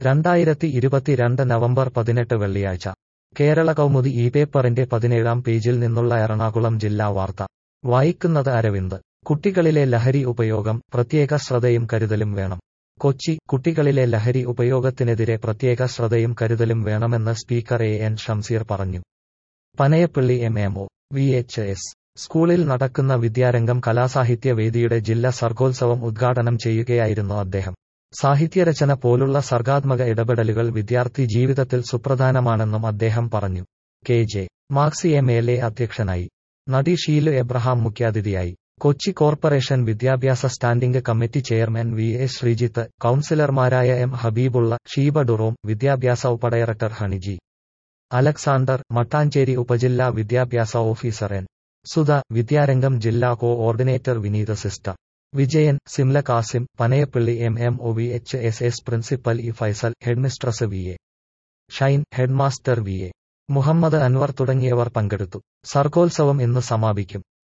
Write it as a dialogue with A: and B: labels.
A: രണ്ടായിരത്തി ഇരുപത്തിരണ്ട് നവംബർ പതിനെട്ട് വെള്ളിയാഴ്ച കേരള കൗമുദി ഈ പേപ്പറിന്റെ പതിനേഴാം പേജിൽ നിന്നുള്ള എറണാകുളം ജില്ലാ വാർത്ത വായിക്കുന്നത് അരവിന്ദ് കുട്ടികളിലെ ലഹരി ഉപയോഗം പ്രത്യേക ശ്രദ്ധയും കരുതലും വേണം കൊച്ചി കുട്ടികളിലെ ലഹരി ഉപയോഗത്തിനെതിരെ പ്രത്യേക ശ്രദ്ധയും കരുതലും വേണമെന്ന് സ്പീക്കർ എ എൻ ഷംസീർ പറഞ്ഞു Panayappilly M M O V H S സ്കൂളിൽ നടക്കുന്ന വിദ്യാരംഗം കലാസാഹിത്യ വേദിയുടെ ജില്ലാ സർഗോത്സവം ഉദ്ഘാടനം ചെയ്യുകയായിരുന്നു അദ്ദേഹം സാഹിത്യരചന പോലുള്ള സർഗാത്മക ഇടപെടലുകൾ വിദ്യാർത്ഥി ജീവിതത്തിൽ സുപ്രധാനമാണെന്നും അദ്ദേഹം പറഞ്ഞു K J Maxi M L A അധ്യക്ഷനായി നടി ഷീലു എബ്രഹാം മുഖ്യാതിഥിയായി കൊച്ചി കോർപ്പറേഷൻ വിദ്യാഭ്യാസ standing committee chairman V A Sreejith കൌൺസിലർമാരായ എം ഹബീബുള്ള ഷീബ ഡുറോം വിദ്യാഭ്യാസ ഉപഡയറക്ടർ ഹണിജി അലക്സാണ്ടർ മട്ടാഞ്ചേരി ഉപജില്ലാ വിദ്യാഭ്യാസ ഓഫീസർ എൻ സുധ വിദ്യാരംഗം ജില്ലാ coordinator Vineetha sister Vijayan Simla Kasim Panayappilly M M O V H S S principal E Faisal headmistress V A Shine headmaster V A Muhammad Anwar തുടങ്ങിയവർ പങ്കെടുത്തു സർഗോത്സവം ഇന്ന് സമാപിക്കും